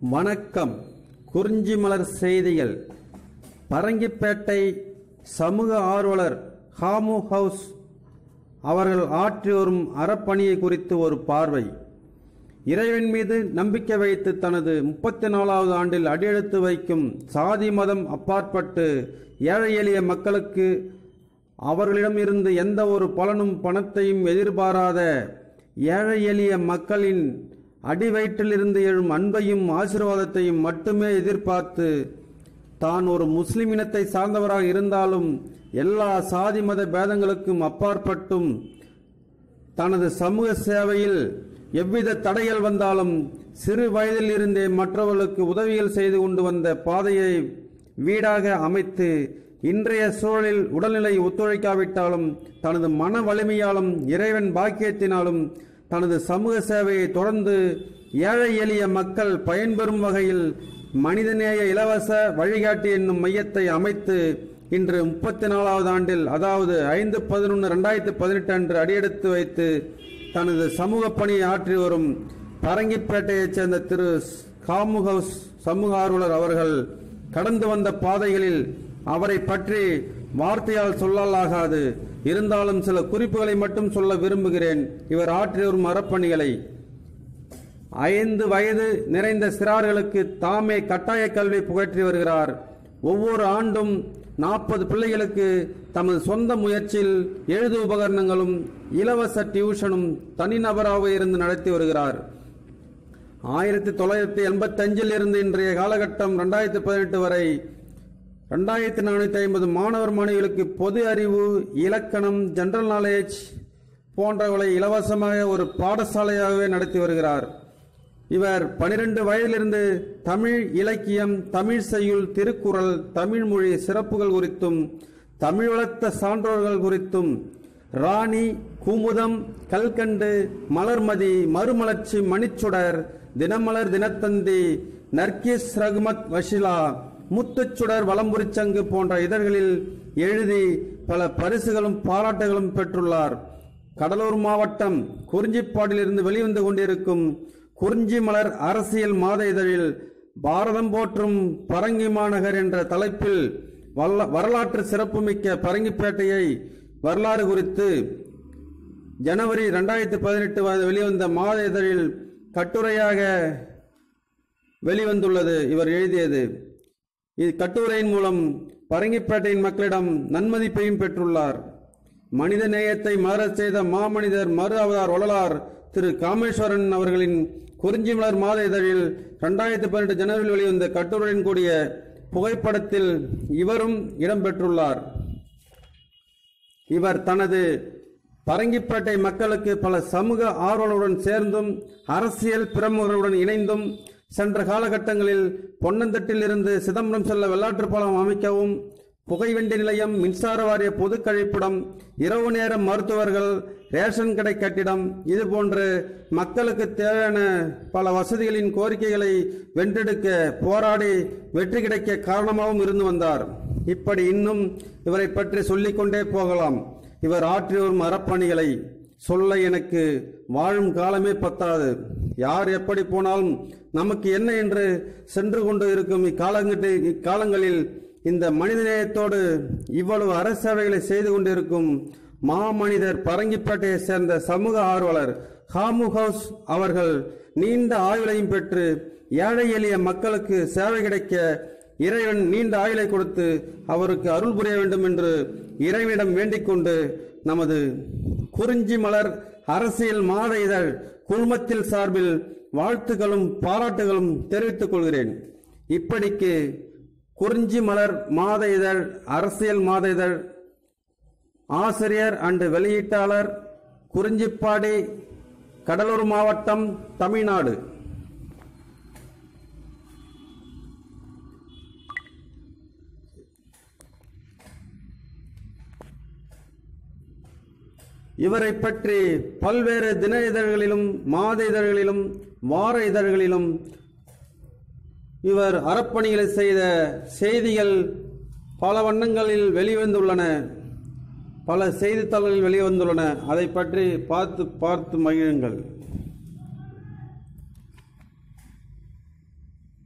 வணக்கம் குறிஞ்சி மலர் செய்திகள் பரங்கிப்பேட்டை சமூக ஆர்வலர் ஹாமு ஹவுஸ் அவர்கள் ஆற்றி வரும் அறப்பணியை குறித்து ஒரு பார்வை இறைவன் மீது நம்பிக்கை வைத்து தனது முப்பத்தி நாலாவது ஆண்டில் அடியெடுத்து வைக்கும் சாதி மதம் அப்பாற்பட்டு ஏழை எளிய மக்களுக்கு அவர்களிடம் இருந்து எந்த ஒரு பலனும் பணத்தையும் எதிர்பாராத ஏழை எளிய மக்களின் அடிவயிற்றிலிருந்து எழும் அன்பையும் ஆசீர்வாதத்தையும் மட்டுமே எதிர்பார்த்து தான் ஒரு முஸ்லிம் இனத்தை சார்ந்தவராக இருந்தாலும் எல்லா சாதி மத பேதங்களுக்கும் அப்பாற்பட்டும் தனது சமூக சேவையில் எவ்வித தடைகள் வந்தாலும் சிறு வயதில் இருந்தே மற்றவர்களுக்கு உதவிகள் செய்து கொண்டு வந்த பாதையை வீடாக அமைத்து இன்றைய சூழலில் உடல்நிலை ஒத்துழைக்காவிட்டாலும் தனது மன வலிமையாலும் இறைவன் பாக்கியத்தினாலும் தனது சமூக சேவையை தொடர்ந்து ஏழை எளிய மக்கள் பயன்பெறும் வகையில் மனிதநேய இலவச வழிகாட்டி என்னும் மையத்தை அமைத்து இன்று முப்பத்தி நாலாவது ஆண்டில் அதாவது ஐந்து பதினொன்று ரெண்டாயிரத்தி பதினெட்டு அன்று அடியெடுத்து வைத்து தனது சமூக பணியை ஆற்றி வரும் பரங்கிப்பேட்டையைச் சேர்ந்த திரு காமுகவுஸ் சமூக ஆர்வலர் அவர்கள் கடந்து வந்த பாதைகளில் அவரை பற்றி வார்த்தையால் சொல்லலாகாது இருந்தாலும் சில குறிப்புகளை மட்டும் சொல்ல விரும்புகிறேன் இவர் ஆற்றி வரும் அறப்பணிகளை ஐந்து வயது நிறைந்த சிறார்களுக்கு தாமே கட்டாய கல்வி புகற்றி வருகிறார் ஒவ்வொரு ஆண்டும் நாற்பது பிள்ளைகளுக்கு தமது சொந்த முயற்சியில் எழுது உபகரணங்களும் இலவச டியூஷனும் தனிநபராக இருந்து நடத்தி வருகிறார் ஆயிரத்தி தொள்ளாயிரத்தி எண்பத்தஞ்சில் இருந்து இன்றைய காலகட்டம் ரெண்டாயிரத்தி பதினெட்டு வரை ரெண்டாயிரத்தி நானூற்றி ஐம்பது மாணவர் மாணவிகளுக்கு பொது அறிவு இலக்கணம் ஜெனரல் நாலேஜ் போன்றவர்களை இலவசமாக ஒரு பாடசாலையாகவே நடத்தி வருகிறார் இவர் பனிரெண்டு வயதிலிருந்து தமிழ் இலக்கியம் தமிழ் செய்யுள் திருக்குறள் தமிழ் மொழி சிறப்புகள் குறித்தும் தமிழ் வளர்த்த சான்றோர்கள் குறித்தும் ராணி குமுதம் கல்கண்டு மலர்மதி மறுமலர்ச்சி மணிச்சுடர் தினமலர் தினத்தந்தி நர்கிஸ் ரகுமத் வஷிலா முத்துச்சுடர் வலம்புரிச்சங்கு போன்ற இதழ்களில் எழுதி பல பரிசுகளும் பாராட்டுகளும் பெற்றுள்ளார் கடலூர் மாவட்டம் குறிஞ்சிப்பாடிலிருந்து வெளிவந்து கொண்டிருக்கும் குறிஞ்சி மலர் அரசியல் மாத இதழில் பாரதம் போற்றும் பரங்கி மாநகர் என்ற தலைப்பில் வல்ல- வரலாற்று சிறப்புமிக்க பரங்கிப்பேட்டையை வரலாறு குறித்து ஜனவரி ரெண்டாயிரத்தி பதினெட்டு வெளிவந்த மாத இதழில் கட்டுரையாக வெளிவந்துள்ளது இவர் எழுதியது இது கட்டுரையின் மூலம் பரங்கிப்பேட்டையின் மக்களிடம் நன்மதிப்பையும் பெற்றுள்ளார் மனித நேயத்தை மலரச் செய்த மாமனிதர் மறு அவதார் வள்ளலார் திரு காமேஸ்வரன் அவர்களின் குறிஞ்சி மலர் மாத இதழில் ரெண்டாயிரத்தி பதினெட்டு ஜனவரியில் வெளிவந்த கட்டுரையின் கூடிய புகைப்படத்தில் இவரும் இடம்பெற்றுள்ளார் இவர் தனது பரங்கிப்பேட்டை மக்களுக்கு பல சமூக ஆர்வலருடன் சேர்ந்தும் அரசியல் பிரமுகர்களுடன் இணைந்தும் சென்ற காலகட்டங்களில் பொன்னந்தட்டில் இருந்து சிதம்பரம் செல்ல வெள்ளாற்று பாலம் அமைக்கவும் புகைவண்டி நிலையம் மின்சார வாரிய பொது கழிப்பிடம் இரவு நேர மருத்துவர்கள் ரேஷன் கடை கட்டிடம் இது போன்று மக்களுக்கு தேவையான பல வசதிகளின் கோரிக்கைகளை வென்றெடுக்க போராடி வெற்றி கிடைக்க காரணமாகவும் இருந்து வந்தார் இப்படி இன்னும் இவரை பற்றி சொல்லிக்கொண்டே போகலாம் இவர் ஆற்றி வரும் அறப்பணிகளை சொல்ல எனக்கு வாழும் காலமே பத்தாது யார் எப்படி போனாலும் நமக்கு என்ன என்று சென்று கொண்டு இருக்கும் இக்காலங்கட்டி இக்காலங்களில் இந்த மனிதநேயத்தோடு இவ்வளவு அரசேவைகளை செய்து கொண்டிருக்கும் மாமனிதர் பரங்கிப்பேட்டையை சேர்ந்த சமூக ஆர்வலர் ஹாமு ஹவுஸ் அவர்கள் நீண்ட ஆயுளையும் பெற்று ஏழை எளிய மக்களுக்கு சேவை கிடைக்க இறைவன் நீண்ட ஆயுளை கொடுத்து அவருக்கு அருள் புரிய வேண்டும் என்று இறைவனிடம் வேண்டிக் கொண்டு நமது குறிஞ்சி மலர் அரசியல் மாத இதழ் குழுமத்தில் சார்பில் வாழ்த்துக்களும் பாராட்டுகளும் தெரிவித்துக் கொள்கிறேன் இப்படிக்கு குறிஞ்சி மலர் மாத இதழ் அரசியல் மாத இதழ் ஆசிரியர் அண்டு வெளியீட்டாளர் குறிஞ்சிப்பாடி கடலூர் மாவட்டம் தமிழ்நாடு இவரை பற்றி பல்வேறு தின இதழ்களிலும் மாத இதழ்களிலும் வார இதழ்களிலும் இவர் அறப்பணிகளை செய்த செய்திகள் பல வண்ணங்களில் வெளிவந்துள்ளன பல செய்தித்தாள்களில் வெளிவந்துள்ளன அதை பற்றி பார்த்து பார்த்து மகிழுங்கள்